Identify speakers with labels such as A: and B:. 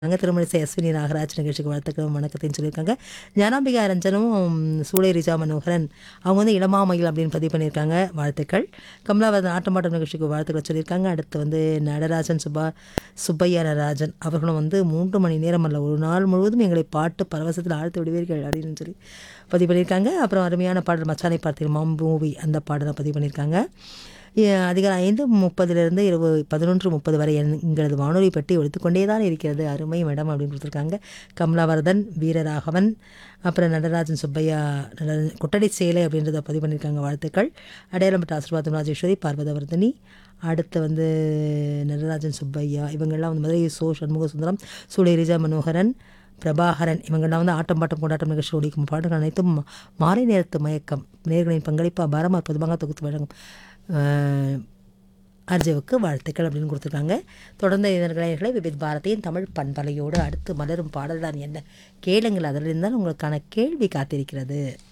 A: அங்கே திருமணிசை அஸ்வினி நாகராஜ் நிகழ்ச்சிக்கு வாழ்த்துக்களும் வணக்கத்தையும் சொல்லியிருக்காங்க ஞானாம்பிகா ரஞ்சனும் சூளை ரிஜா மனோகரன் அவங்க வந்து இளமாமயில் அப்படின்னு பதிவு பண்ணியிருக்காங்க வாழ்த்துக்கள் கமலாவதன் ஆட்டமாட்டம் நிகழ்ச்சிக்கு வாழ்த்துக்களை சொல்லியிருக்காங்க அடுத்து வந்து நடராஜன் சுபா சுப்பையா நடராஜன் அவர்களும் வந்து மூன்று மணி நேரம் அல்ல ஒரு நாள் முழுவதும் எங்களை பாட்டு பரவசத்தில் ஆழ்த்து விடுவீர்கள் அப்படின்னு சொல்லி பதிவு பண்ணியிருக்காங்க அப்புறம் அருமையான பாடல் மச்சானை பார்த்தீங்க மூவி அந்த பாடலை பதிவு பண்ணியிருக்காங்க ஏ- அதிகாலை ஐந்து முப்பதுலேருந்து இரவு பதினொன்று முப்பது வரை என்- எங்களது வானொலி பெட்டி ஒழித்துக்கொண்டே தான் இருக்கிறது அருமை மேடம் அப்படின்னு கொடுத்துருக்காங்க கமலாவர்தன் வீரராகவன் அப்புறம் நடராஜன் சுப்பையா நடராஜன் கொட்டடை சேலை அப்படின்றத பதிவு பண்ணியிருக்காங்க வாழ்த்துக்கள் அடையாளம்பட்ட ஆசீர்வாதம் ராஜேஸ்வரி பார்வதவர்தினி அடுத்து வந்து நடராஜன் சுப்பையா இவங்கெல்லாம் வந்து மதுரை சோ சண்முக சுந்தரம் சூளை ரிஜா மனோகரன் பிரபாகரன் இவங்கெல்லாம் வந்து ஆட்டம் பாட்டம் கொண்டாட்டம் நிகழ்ச்சி ஒழிக்கும் பாடல்கள் அனைத்தும் மா- மாலை நேரத்து மயக்கம் நேர்களின் பங்களிப்பு அபாரம் அற்புதமாக தொகுத்து வழங்கும் அஹ், அர்ஜுவுக்கு வாழ்த்துக்கள் அப்படின்னு கொடுத்துருக்காங்க தொடர்ந்து இதர்களை விபித் பாரதியின் தமிழ் பண்பலையோடு அடுத்து மலரும் பாடல் தான் என்ன கேளுங்கள் அதில் இருந்தால் உங்களுக்கான கேள்வி காத்திருக்கிறது